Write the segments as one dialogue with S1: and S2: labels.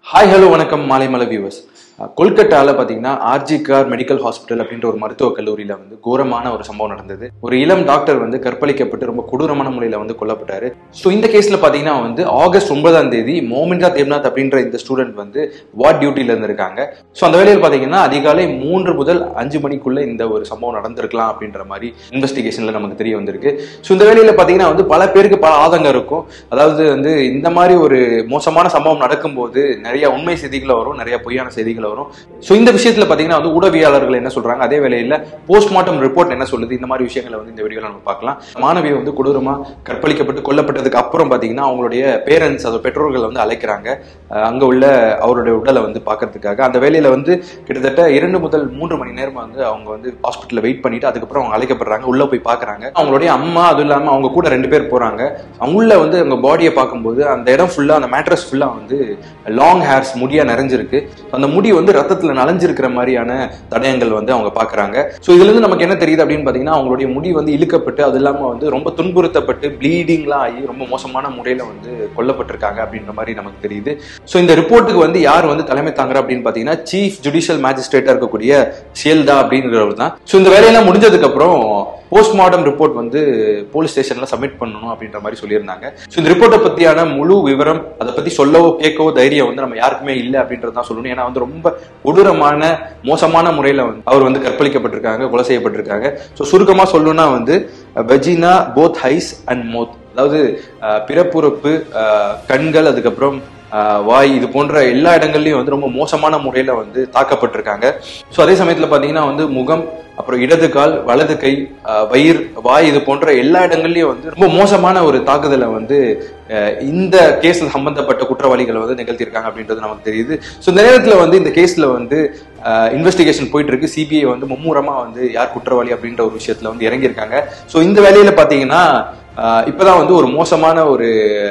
S1: hi hello வணக்கம் மாலை மலை வியூவர்ஸ் கொல்கட்டாவில் பார்த்தீங்கன்னா ஆர்ஜி கார் மெடிக்கல் ஹாஸ்பிட்டல் அப்படின்ற ஒரு மருத்துவக் கல்லூரியில் வந்து கோரமான ஒரு சம்பவம் நடந்தது ஒரு இளம் டாக்டர் வந்து கற்பழிக்கப்பட்டு ரொம்ப கொடூரமான முறையில் வந்து கொல்லப்பட்டாரு ஸோ இந்த கேஸில் பார்த்தீங்கன்னா வந்து ஆகஸ்ட் ஒன்பதாம் தேதி மோமின்தா தேவ்நாத் அப்படின்ற இந்த ஸ்டூடெண்ட் வந்து வார்ட் டியூட்டியில் இருந்திருக்காங்க ஸோ அந்த வேலையில் பார்த்தீங்கன்னா அதிகாலை மூன்று முதல் அஞ்சு மணிக்குள்ள இந்த ஒரு சம்பவம் நடந்திருக்கலாம் அப்படின்ற மாதிரி இன்வெஸ்டிகேஷனில் நமக்கு தெரிய வந்திருக்கு ஸோ இந்த வேலையில் பார்த்தீங்கன்னா வந்து பல பேருக்கு பல ஆதங்கம் இருக்கும் அதாவது வந்து இந்த மாதிரி ஒரு மோசமான சம்பவம் நடக்கும்போது நிறைய உண்மை செய்திகள் வரும் நிறைய பொய்யான செய்திகள் வரும் ஸோ இந்த விஷயத்துல பாத்தீங்கன்னா வந்து ஊடகவியாளர்கள் என்ன சொல்றாங்க அதே வேளையில போஸ்ட்மார்ட்டம் ரிப்போர்ட் என்ன சொல்லுது இந்த மாதிரி விஷயங்களை வந்து இந்த வீடியோல நம்ம பார்க்கலாம் மாணவி வந்து கொடூரமா கற்பழிக்கப்பட்டு கொல்லப்பட்டதுக்கு அப்புறம் பாத்தீங்கன்னா அவங்களுடைய பேரண்ட்ஸ் அதோட பெற்றோர்கள் வந்து அழைக்கிறாங்க அஹ் அங்க உள்ள அவருடைய உடலை வந்து பார்க்கறதுக்காக அந்த வேலையில வந்து கிட்டத்தட்ட இரண்டு முதல் மூன்று மணி நேரம் வந்து அவங்க வந்து ஹாஸ்பிட்டல்ல வெயிட் பண்ணிட்டு அதுக்கப்புறம் அவங்க அழைக்கப்படுறாங்க உள்ள போய் பாக்குறாங்க அவங்களுடைய அம்மா அதுவும் இல்லாம அவங்க கூட ரெண்டு பேர் போறாங்க அவங்க உள்ள வந்து அவங்க பாடியை பார்க்கும்போது அந்த இடம் ஃபுல்லா அந்த மேட்ரஸ் ஃபுல்லா வந்து லாங் ஹேர்ஸ் முடியா நிறைஞ்சிருக்கு அந்த முடி வந்து ரத்தத்துல நனைஞ்சிருக்கிற மாதிரியான தடயங்கள் வந்து அவங்க பாக்குறாங்க ஸோ இதுல இருந்து நமக்கு என்ன தெரியுது அப்படின்னு பாத்தீங்கன்னா அவங்களுடைய முடி வந்து இழுக்கப்பட்டு அது இல்லாம வந்து ரொம்ப துன்புறுத்தப்பட்டு ப்ளீடிங்லாம் ஆகி ரொம்ப மோசமான முறையில வந்து கொல்லப்பட்டிருக்காங்க அப்படின்ற மாதிரி நமக்கு தெரியுது ஸோ இந்த ரிப்போர்ட்டுக்கு வந்து யார் வந்து தலைமை தாங்குற அப்படின்னு பாத்தீங்கன்னா சீஃப் ஜுடிஷியல் மேஜிஸ்ட்ரேட்டா இருக்கக்கூடிய ஷியல்தா அப்படிங்கிறவர் தான் ஸோ இந்த வேலையெல்லாம் முடிஞ்சதுக்கு அப்புறம் போஸ்ட்மார்டம் ரிப்போர்ட் வந்து போலீஸ் ஸ்டேஷன்ல சப்மிட் பண்ணணும் அப்படின்ற மாதிரி சொல்லியிருந்தாங்க ஸோ இந்த ரிப்போர்ட்டை பத்தியான முழு விவரம் அதை பத்தி சொல்லவோ கேட்கவோ தைரியம் வந்து நம்ம யாருக்குமே இல்லை அப்படின்றது தான் சொல்லணும் ஏன்னா வந்து ரொம்ப கொடூரமான மோசமான முறையில வந்து அவர் வந்து கற்பழிக்கப்பட்டிருக்காங்க கொலை செய்யப்பட்டிருக்காங்க ஸோ சுருக்கமா சொல்லணும்னா வந்து vagina both thighs and mouth அதாவது அஹ், பிறப்புறுப்பு அஹ், கண்கள் அதுக்கப்புறம் ஆஹ் வாய் இது போன்ற எல்லா இடங்கள்லயும் வந்து ரொம்ப மோசமான முறையில வந்து தாக்கப்பட்டிருக்காங்க ஸோ அதே சமயத்துல பாத்தீங்கன்னா வந்து முகம் அப்புறம் இடது கால் வலது கை ஆஹ் வயிறு வாய் இது போன்ற எல்லா இடங்கள்லயும் வந்து ரொம்ப மோசமான ஒரு தாக்குதலை வந்து ஆஹ் இந்த கேஸ்ல சம்பந்தப்பட்ட குற்றவாளிகள் வந்து நிகழ்த்தியிருக்காங்க அப்படின்றது நமக்கு தெரியுது ஸோ இந்த நேரத்துல வந்து இந்த கேஸ்ல வந்து இன்வெஸ்டிகேஷன் போயிட்டு இருக்கு சிபிஐ வந்து மும்முரமா வந்து யார் குற்றவாளி அப்படின்ற ஒரு விஷயத்துல வந்து இறங்கியிருக்காங்க ஸோ இந்த வேலையில பாத்தீங்கன்னா ஆஹ் இப்பதான் வந்து ஒரு மோசமான ஒரு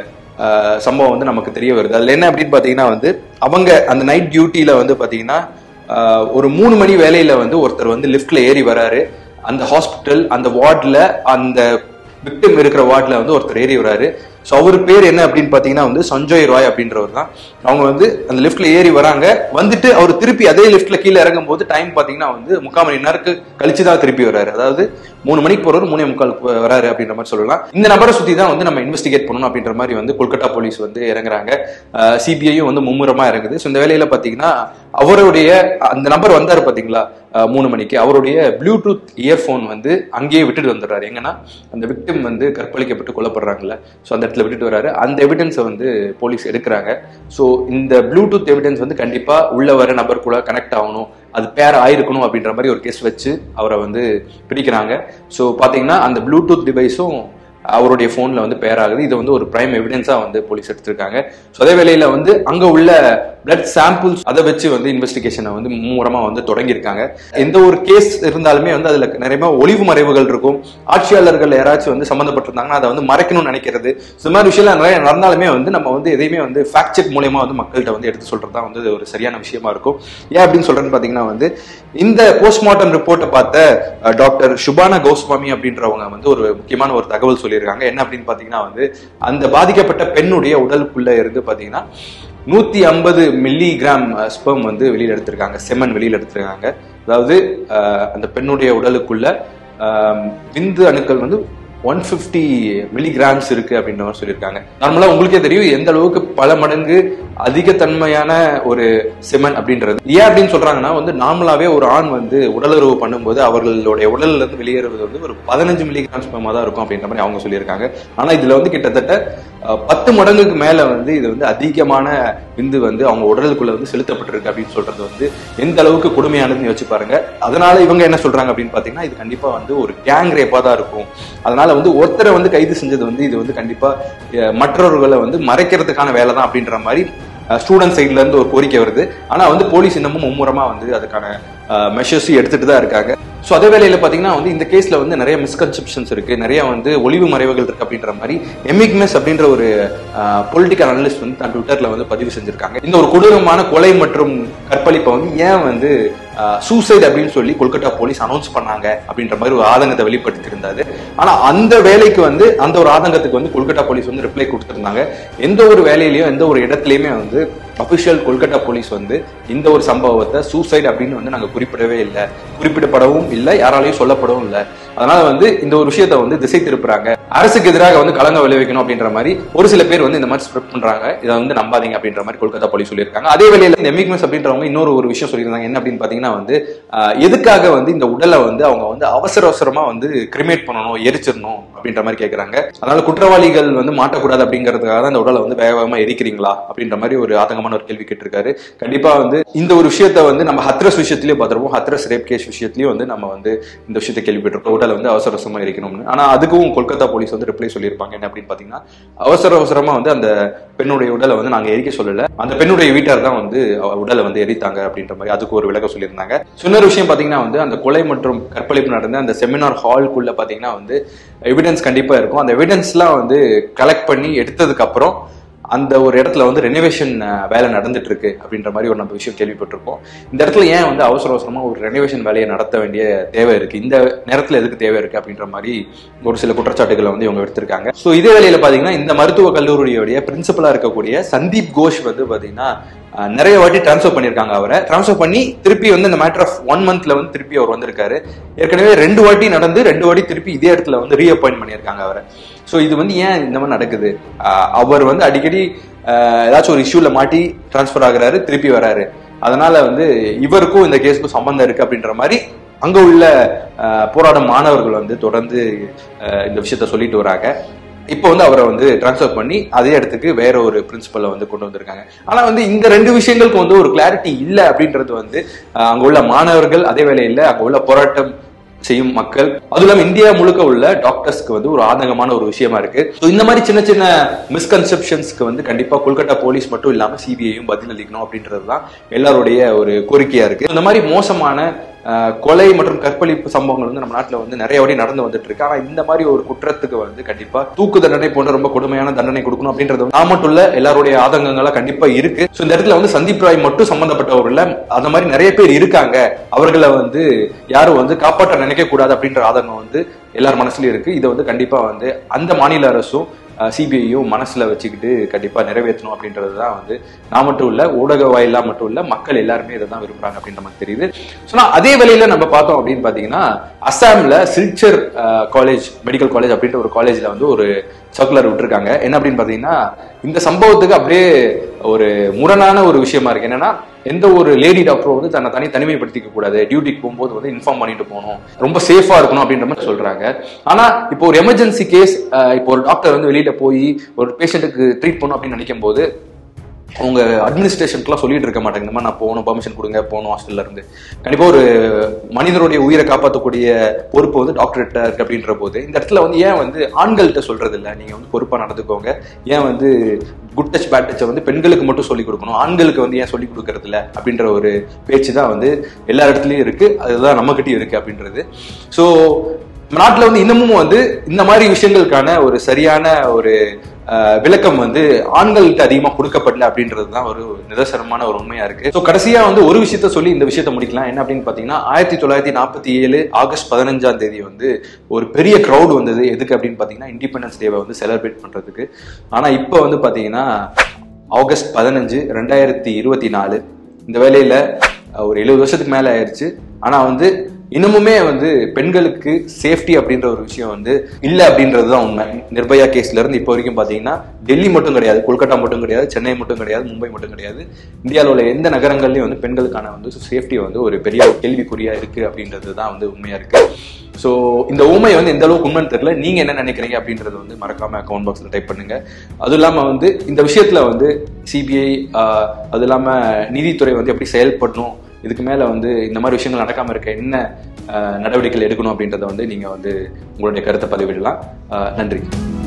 S1: ஆஹ் சம்பவம் வந்து நமக்கு தெரிய வருது அதுல என்ன அப்படின்னு பாத்தீங்கன்னா வந்து அவங்க அந்த நைட் டியூட்டியில வந்து பாத்தீங்கன்னா ஆஹ் ஒரு மூணு மணி வேலையில வந்து ஒருத்தர் வந்து லிஃப்ட்ல ஏறி வராரு அந்த ஹாஸ்பிட்டல் அந்த வார்ட்ல அந்த விக்டிம் இருக்கிற வார்ட்ல வந்து ஒருத்தர் ஏறி வராரு ஸோ அவர் பேர் என்ன அப்படின்னு பாத்தீங்கன்னா வந்து சஞ்சய் ராய் அப்படின்றவர் தான் அவங்க வந்து அந்த லிஃப்ட்ல ஏறி வராங்க வந்துட்டு அவர் திருப்பி அதே லிஃப்ட்ல கீழே இறங்கும் போது டைம் பாத்தீங்கன்னா வந்து முக்கால் மணி நேரத்துக்கு கழிச்சு தான் திருப்பி வராரு அதாவது மூணு மணிக்கு போறவர் மூணே முக்கால் வராரு அப்படின்ற மாதிரி சொல்லலாம் இந்த நபரை சுத்தி தான் வந்து நம்ம இன்வெஸ்டிகேட் பண்ணணும் அப்படின்ற மாதிரி வந்து கொல்கத்தா போலீஸ் வந்து இறங்குறாங்க சிபிஐயும் வந்து மும்முரமா இறங்குது ஸோ இந்த வேலையில பாத்தீங்கன்னா அவருடைய அந்த நபர் வந்தாரு பாத்தீங்களா அஹ், மூணு மணிக்கு அவருடைய ப்ளூடூத் இயர்ஃபோன் வந்து அங்கேயே விட்டுட்டு வந்துடுறாரு எங்கன்னா அந்த விக்டிம் வந்து கற்பழிக்கப்பட்டு கொல்லப்படுறாங்கல்ல ஸோ அந்த இடத்துல விட்டுட்டு வராரு அந்த எவிடன்ஸை வந்து போலீஸ் எடுக்கிறாங்க ஸோ இந்த ப்ளூடூத் எவிடன்ஸ் வந்து கண்டிப்பா உள்ள வர நபர் கூட கனெக்ட் ஆகணும் அது பேர் ஆயிருக்கணும் அப்படின்ற மாதிரி ஒரு கேஸ் வச்சு அவரை வந்து பிடிக்கிறாங்க ஸோ பாத்தீங்கன்னா அந்த ப்ளூடூத் டிவைஸும் அவருடைய போன்ல வந்து பேர் ஆகுது இது வந்து ஒரு பிரைம் எவிடன்ஸா வந்து போலீஸ் எடுத்திருக்காங்க ஸோ அதே வேளையில வந்து அங்க உள்ள பிளட் சாம்பிள்ஸ் அதை வச்சு வந்து இன்வெஸ்டிகேஷனை வந்து மும்முரமா வந்து தொடங்கியிருக்காங்க எந்த ஒரு கேஸ் இருந்தாலுமே வந்து அதுல நிறைய ஒளிவு மறைவுகள் இருக்கும் ஆட்சியாளர்கள் யாராச்சும் வந்து சம்மந்தப்பட்டிருந்தாங்கன்னா அதை வந்து மறைக்கணும்னு நினைக்கிறது So, இந்த மாதிரி விஷயம்லாம் நிறைய நடந்தாலுமே வந்து நம்ம வந்து எதையுமே வந்து ஃபேக்ட் செக் மூலியமா வந்து மக்கள்கிட்ட வந்து எடுத்து சொல்றது தான் வந்து ஒரு சரியான விஷயமா இருக்கும் ஏன் அப்படின்னு சொல்றேன்னு பாத்தீங்கன்னா வந்து இந்த போஸ்ட்மார்ட்டம் ரிப்போர்ட்டை பார்த்த அஹ், டாக்டர் சுபானா கோஸ்வாமி அப்படின்றவங்க வந்து ஒரு முக்கியமான ஒரு தகவல் சொல்லியிருக்காங்க என்ன அப்படின்னு பாத்தீங்கன்னா வந்து அந்த பாதிக்கப்பட்ட பெண்ணுடைய உடலுக்குள்ள இருந்து பாத்தீங்கன்னா நூத்தி ஐம்பது மில்லி கிராம் ஸ்பெர்ம் வந்து வெளியில எடுத்திருக்காங்க செமன் வெளியில எடுத்திருக்காங்க அதாவது அஹ், அந்த பெண்ணுடைய உடலுக்குள்ள அஹ், விந்து அணுக்கள் வந்து ஒன் ஃபிஃப்டி மில்லிகிராம்ஸ் இருக்கு அப்படின்ற மாதிரி சொல்லியிருக்காங்க நார்மலா உங்களுக்கே தெரியும் எந்த அளவுக்கு பல மடங்கு அதிக தன்மையான ஒரு செமன் அப்படின்றது ஏன் அப்படின்னு சொல்றாங்கன்னா வந்து நார்மலாவே ஒரு ஆண் வந்து உடலுறவு பண்ணும்போது அவர்களுடைய உடல்ல இருந்து வெளியேறுவது வந்து ஒரு பதினஞ்சு மில்லிகிராம் ஸ்பெர்மா தான் இருக்கும் அப்படின்ற மாதிரி அவங்க சொல்லியிருக்காங்க ஆனா இதுல வந்து கிட்டத்தட்ட அஹ், பத்து மடங்குக்கு மேல வந்து இது வந்து அதிகமான விந்து வந்து அவங்க உடலுக்குள்ள வந்து செலுத்தப்பட்டிருக்கு அப்படின்னு சொல்றது வந்து எந்த அளவுக்கு கொடுமையானதுன்னு யோசிச்சு பாருங்க அதனால இவங்க என்ன சொல்றாங்க அப்படின்னு பாத்தீங்கன்னா இது கண்டிப்பா வந்து ஒரு கேங் ரேப்பா தான் இருக்கும் அதனால வந்து ஒருத்தரை வந்து கைது செஞ்சது வந்து இது வந்து கண்டிப்பா அஹ், மற்றவர்களை வந்து மறைக்கிறதுக்கான வேலை தான் அப்படின்ற மாதிரி ஸ்டூடெண்ட் சைட்ல இருந்து ஒரு கோரிக்கை வருது ஆனா வந்து போலீஸ் இன்னமும் மும்முரமா வந்து அதுக்கான மெஷர்ஸும் எடுத்துட்டு தான் இருக்காங்க ஸோ அதே வேளையில பாத்தீங்கன்னா வந்து இந்த கேஸ்ல வந்து நிறைய மிஸ்கன்செப்ஷன்ஸ் இருக்கு நிறைய வந்து ஒளிவு மறைவுகள் இருக்கு அப்படின்ற மாதிரி எமிக்மெஸ் அப்படின்ற ஒரு பொலிட்டிக்கல் அனலிஸ்ட் வந்து தன் ட்விட்டர்ல வந்து பதிவு செஞ்சிருக்காங்க இந்த ஒரு கொடூரமான கொலை மற்றும் கற்பழிப்பை வந்து ஏன் வந்து சூசைட் அப்படின்னு சொல்லி கொல்கத்தா போலீஸ் அனௌன்ஸ் பண்ணாங்க அப்படின்ற மாதிரி ஒரு ஆதங்கத்தை வெளிப்படுத்தி இருந்தாரு ஆனா அந்த வேலைக்கு வந்து அந்த ஒரு ஆதங்கத்துக்கு வந்து கொல்கத்தா போலீஸ் வந்து ரிப்ளை கொடுத்திருந்தாங்க எந்த ஒரு வேலையிலயும் எந்த ஒரு இடத்துலயுமே வந்து அபிஷியல் கொல்கத்தா போலீஸ் வந்து இந்த ஒரு சம்பவத்தை சூசைட் அப்படின்னு வந்து நாங்க குறிப்பிடவே இல்லை குறிப்பிடப்படவும் இல்லை யாராலையும் சொல்லப்படவும் இல்லை அதனால வந்து இந்த ஒரு விஷயத்த வந்து திசை திருப்புறாங்க அரசுக்கு எதிராக வந்து கலங்க விளைவிக்கணும் அப்படின்ற மாதிரி ஒரு சில பேர் வந்து இந்த மாதிரி ஸ்ப்ரெட் பண்றாங்க இதை வந்து நம்பாதீங்க அப்படின்ற மாதிரி கொல்கத்தா போலீஸ் சொல்லியிருக்காங்க அதே வேளையில இந்த எமிக்னஸ் அப்படின்றவங்க இன்னொரு ஒரு விஷயம் சொல்லியிருந்தாங்க என்ன அப்படின்னு பாத்தீங்கன்னா வந்து ஆஹ், எதுக்காக வந்து இந்த உடலை வந்து அவங்க வந்து அவசர அவசரமா வந்து கிரிமேட் பண்ணணும் எரிச்சிடணும் அப்படின்ற மாதிரி கேக்குறாங்க அதனால குற்றவாளிகள் வந்து மாட்டக்கூடாது அப்படிங்கிறதுக்காக தான் இந்த உடலை வந்து வேக வேகமா எரிக்கிறீங்களா அப்படின்ற மாதிரி ஒரு ஆதங்கமான ஒரு கேள்வி கேட்டிருக்காரு கண்டிப்பா வந்து இந்த ஒரு விஷயத்த வந்து நம்ம ஹத்ரஸ் விஷயத்திலயும் பார்த்திருப்போம் ஹத்ரஸ் ரேப் கேஸ் விஷயத்திலயும் வந்து நம்ம வந்து இந்த விஷயத்தை கேள்விப்பட்டிருக்கோம் உடலை வந்து அவசர அவசரமா எரிக்கணும்னு ஆனா அதுக்கும் கொல்கத்தா போலீஸ் வந்து ரிப்ளை சொல்லியிருப்பாங்க என்ன அப்படின்னு பாத்தீங்கன்னா அவசர அவசரமா வந்து அந்த பெண்ணுடைய உடலை வந்து நாங்க எரிக்க சொல்லல அந்த பெண்ணுடைய வீட்டார் தான் வந்து அவ உடலை வந்து எரித்தாங்க அப்படின்ற மாதிரி அதுக்கு ஒரு விளக்கம் சொல்லியிருந்தாங்க So, இன்னொரு விஷயம் பாத்தீங்கன்னா வந்து அந்த கொலை மற்றும் கற்பழிப்பு நடந்த அந்த செமினார் ஹால்குள்ள பாத்தீங்கன்னா வந்து எவிடன்ஸ் கண்டிப்பா இருக்கும் அந்த எவிடன்ஸ்லாம் வந்து கலெக்ட் பண்ணி எடுத்ததுக்கு அப்புறம் அந்த ஒரு இடத்துல வந்து ரெனோவேஷன் வேலை நடந்துட்டு இருக்கு அப்படின்ற மாதிரி ஒரு நம்ம விஷயம் கேள்விப்பட்டிருக்கோம் இந்த இடத்துல ஏன் வந்து அவசர அவசரமா ஒரு ரெனோவேஷன் வேலையை நடத்த வேண்டிய தேவை இருக்கு இந்த நேரத்துல எதுக்கு தேவை இருக்கு அப்படின்ற மாதிரி ஒரு சில குற்றச்சாட்டுகளை வந்து இவங்க எடுத்திருக்காங்க ஸோ இதே வேலையில பாத்தீங்கன்னா இந்த மருத்துவ கல்லூரியுடைய பிரின்சிபலா இருக்கக்கூடிய சந்தீப் கோஷ் வந்து பாத்தீங்கன்னா அஹ், நிறைய வாட்டி ட்ரான்ஸ்ஃபர் பண்ணியிருக்காங்க அவரை ட்ரான்ஸ்ஃபர் பண்ணி திருப்பி வந்து இந்த மேட்டர் ஆஃப் ஒன் மந்த்ல வந்து திருப்பி அவர் வந்திருக்காரு ஏற்கனவே ரெண்டு வாட்டி நடந்து ரெண்டு வாட்டி திருப்பி இதே இடத்துல வந்து ரீஅப்பாயிண்ட் பண்ணியிருக்காங்க அவரை ஸோ இது வந்து ஏன் இந்த மாதிரி நடக்குது அஹ், அவர் வந்து அடிக்கடி அஹ், ஏதாச்சும் ஒரு இஷ்யூல மாட்டி ட்ரான்ஸ்ஃபர் ஆகுறாரு திருப்பி வராரு அதனால வந்து இவருக்கும் இந்த கேஸுக்கும் சம்பந்தம் இருக்கு அப்படின்ற மாதிரி அங்க உள்ள அஹ், போராடும் மாணவர்கள் வந்து தொடர்ந்து அஹ், இந்த விஷயத்த சொல்லிட்டு வராங்க இப்போ வந்து அவரை வந்து ட்ரான்ஸ்ஃபர் பண்ணி அதே இடத்துக்கு வேற ஒரு பிரின்சிபலை வந்து கொண்டு வந்திருக்காங்க ஆனா வந்து இந்த ரெண்டு விஷயங்களுக்கு வந்து ஒரு கிளாரிட்டி இல்லை அப்படின்றது வந்து அஹ், அங்க உள்ள மாணவர்கள் அதே வேளையில அங்க உள்ள போராட்டம் செய்யும் மக்கள் அதுவும் இல்லாம இந்தியா முழுக்க உள்ள டாக்டர்ஸ்க்கு வந்து ஒரு ஆதங்கமான ஒரு விஷயமா இருக்கு So, இந்த மாதிரி சின்ன சின்ன மிஸ்கன்செப்ஷன்ஸ்க்கு வந்து கண்டிப்பா கொல்கத்தா போலீஸ் மட்டும் இல்லாம சிபிஐயும் பதில் அளிக்கணும் அப்படின்றது தான் எல்லாருடைய ஒரு கோரிக்கையா இருக்கு இந்த மாதிரி மோசமான அஹ், கொலை மற்றும் கற்பழிப்பு சம்பவங்கள் வந்து நம்ம நாட்டுல வந்து நிறைய வாட்டி நடந்து வந்துட்டு இருக்கு ஆனா இந்த மாதிரி ஒரு குற்றத்துக்கு வந்து கண்டிப்பா தூக்கு தண்டனை போன்ற ரொம்ப கொடுமையான தண்டனை கொடுக்கணும் அப்படின்றது வந்து நான் மட்டும் இல்ல எல்லாருடைய ஆதங்கங்களா கண்டிப்பா இருக்கு ஸோ இந்த இடத்துல வந்து சந்தீப் ராய் மட்டும் சம்பந்தப்பட்டவர்கள் அந்த மாதிரி நிறைய பேர் இருக்காங்க அவர்களை வந்து யாரும் வந்து காப்பாற்ற நினைக்க கூடாது அப்படின்ற ஆதங்கம் வந்து எல்லார் மனசுலயும் இருக்கு இதை வந்து கண்டிப்பா வந்து அந்த மாநில அரசும் சிபிஐயும் மனசுல வச்சுக்கிட்டு கண்டிப்பா நிறைவேற்றணும் அப்படின்றது தான் வந்து நான் மட்டும் இல்ல ஊடக வாயிலா மட்டும் இல்ல மக்கள் எல்லாருமே இதை தான் விரும்புறாங்க அப்படின்ற மாதிரி தெரியுது சொன்னா அதே வேளையில நம்ம பார்த்தோம் அப்படின்னு பாத்தீங்கன்னா அஸ்ஸாம்ல சில்ச்சர் காலேஜ் மெடிக்கல் காலேஜ் அப்படின்ற ஒரு காலேஜ்ல வந்து ஒரு சர்க்குலர் விட்டுருக்காங்க என்ன அப்படின்னு பாத்தீங்கன்னா இந்த சம்பவத்துக்கு அப்படியே ஒரு முரணான ஒரு விஷயமா இருக்கு என்னன்னா எந்த ஒரு லேடி டாக்டரும் வந்து தன்னை தனி தனிமைப்படுத்திக்க கூடாது டியூட்டிக்கு போகும்போது வந்து இன்ஃபார்ம் பண்ணிட்டு போகணும் ரொம்ப சேஃபா இருக்கணும் அப்படின்ற மாதிரி சொல்றாங்க ஆனா இப்போ ஒரு எமர்ஜென்சி கேஸ் இப்போ ஒரு டாக்டர் வந்து வெளியில போய் ஒரு பேஷண்ட்டுக்கு ட்ரீட் பண்ணணும் அப்படின்னு நினைக்கும் போது அவங்க அட்மினிஸ்ட்ரேஷனுக்குலாம் சொல்லிட்டு இருக்க மாட்டாங்க இந்த மாதிரி நான் போகணும் பர்மிஷன் கொடுங்க போகணும் ஹாஸ்டல்ல இருந்து கண்டிப்பா ஒரு மனிதனுடைய உயிரை காப்பாற்றக்கூடிய பொறுப்பு வந்து டாக்டர்கிட்ட இருக்கு அப்படின்ற போது இந்த இடத்துல வந்து ஏன் வந்து ஆண்கள்கிட்ட சொல்றது இல்ல நீங்க வந்து பொறுப்பா நடந்துக்கோங்க ஏன் வந்து குட் டச் பேட் டச்சை வந்து பெண்களுக்கு மட்டும் சொல்லிக் கொடுக்கணும் ஆண்களுக்கு வந்து ஏன் சொல்லிக் கொடுக்கறது இல்ல அப்படின்ற ஒரு பேச்சு தான் வந்து எல்லா இடத்துலயும் இருக்கு அதுதான் நம்மகிட்டயும் இருக்கு அப்படின்றது ஸோ நாட்டுல வந்து இன்னமும் வந்து இந்த மாதிரி விஷயங்களுக்கான ஒரு சரியான ஒரு அஹ், விளக்கம் வந்து ஆண்கள்கிட்ட அதிகமா கொடுக்கப்படல அப்படின்றது தான் ஒரு நிதர்சனமான ஒரு உண்மையா இருக்கு ஸோ கடைசியா வந்து ஒரு விஷயத்த சொல்லி இந்த விஷயத்த முடிக்கலாம் என்ன அப்படின்னு பாத்தீங்கன்னா ஆயிரத்தி தொள்ளாயிரத்தி நாற்பத்தி ஏழு ஆகஸ்ட் பதினஞ்சாம் தேதி வந்து ஒரு பெரிய க்ரௌட் வந்தது எதுக்கு அப்படின்னு பாத்தீங்கன்னா இண்டிபெண்டன்ஸ் டேவை வந்து செலிப்ரேட் பண்றதுக்கு ஆனா இப்போ வந்து பாத்தீங்கன்னா ஆகஸ்ட் பதினஞ்சு ரெண்டாயிரத்தி இருபத்தி நாலு இந்த வேலையில அஹ், ஒரு எழுபது வருஷத்துக்கு மேல ஆயிடுச்சு ஆனா வந்து இன்னமுமே வந்து பெண்களுக்கு சேஃப்டி அப்படின்ற ஒரு விஷயம் வந்து இல்ல அப்படின்றது தான் உண்மை நிர்பயா கேஸ்ல இருந்து இப்போ வரைக்கும் பாத்தீங்கன்னா டெல்லி மட்டும் கிடையாது கொல்கத்தா மட்டும் கிடையாது சென்னை மட்டும் கிடையாது மும்பை மட்டும் கிடையாது இந்தியாவில் உள்ள எந்த நகரங்கள்லயும் வந்து பெண்களுக்கான வந்து சேஃப்டி வந்து ஒரு பெரிய கேள்விக்குறியா இருக்கு அப்படின்றது தான் வந்து உண்மையா இருக்கு ஸோ இந்த ஊமை வந்து எந்த அளவுக்கு உண்மைன்னு தெரியல நீங்க என்ன நினைக்கிறீங்க அப்படின்றது வந்து மறக்காம அக்கௌண்ட் பாக்ஸ்ல டைப் பண்ணுங்க அதுவும் இல்லாம வந்து இந்த விஷயத்துல வந்து சிபிஐ அது இல்லாம நீதித்துறை வந்து எப்படி செயல்படணும் இதுக்கு மேல வந்து இந்த மாதிரி விஷயங்கள் நடக்காம இருக்க என்ன அஹ், நடவடிக்கைகள் எடுக்கணும் அப்படின்றத வந்து நீங்க வந்து உங்களுடைய கருத்தை பதிவிடலாம் அஹ், நன்றி